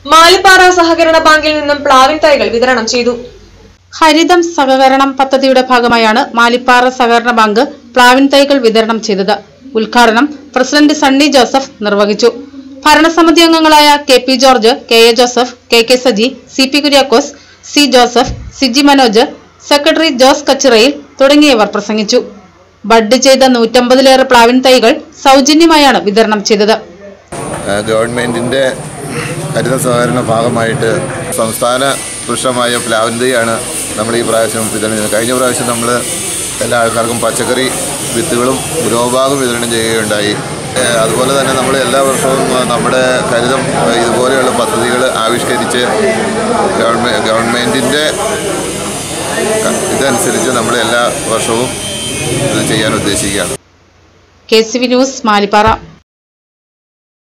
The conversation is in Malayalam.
മാലിപ്പാറ സഹകരണ ബാങ്കിൽ നിന്നും പ്ലാവിൻ തൈകൾ വിതരണം ചെയ്തു ഹരിതം സഹകരണം പദ്ധതിയുടെ ഭാഗമായാണ് മാലിപ്പാറ സഹകരണ ബാങ്ക് പ്ലാവിൻ തൈകൾ വിതരണം ചെയ്തത് ഉദ്ഘാടനം പ്രസിഡന്റ് സണ്ണി ജോസഫ് നിർവഹിച്ചു ഭരണസമിതി അംഗങ്ങളായ K P George K A Joseph K K Saji C P Kuriakose C Joseph Siji Manoj secretary Jose Kachirayil തുടങ്ങിയവർ പ്രസംഗിച്ചു ബഡ് ചെയ്ത നൂറ്റമ്പതിലേറെ പ്ലാവിൻ തൈകൾ സൗജന്യമായാണ് വിതരണം ചെയ്തത് ഏഹ് ഗവൺമെൻറ്റിൻ്റെ ഹരിത സഹകരണ ഭാഗമായിട്ട് സംസ്ഥാന വൃക്ഷമായ പ്ലാവന്തയാണ് നമ്മൾ ഈ പ്രാവശ്യം വിതരണം ചെയ്തത് കഴിഞ്ഞ പ്രാവശ്യം നമ്മൾ എല്ലാ ആൾക്കാർക്കും പച്ചക്കറി വിത്തുകളും ഗ്രോബാഗും വിതരണം ചെയ്യുകയുണ്ടായി ഏഹ് അതുപോലെ തന്നെ നമ്മൾ എല്ലാ വർഷവും ഏഹ് നമ്മുടെ ഹരിതം ഏഹ് ഇതുപോലെയുള്ള പദ്ധതികൾ ആവിഷ്കരിച്ച് ഗവൺമെൻറ് ഗവൺമെൻറ്റിൻ്റെ ഇതനുസരിച്ച് നമ്മൾ എല്ലാ വർഷവും ഇത് ചെയ്യാൻ ഉദ്ദേശിക്കുകയാണ് K C V news Malippara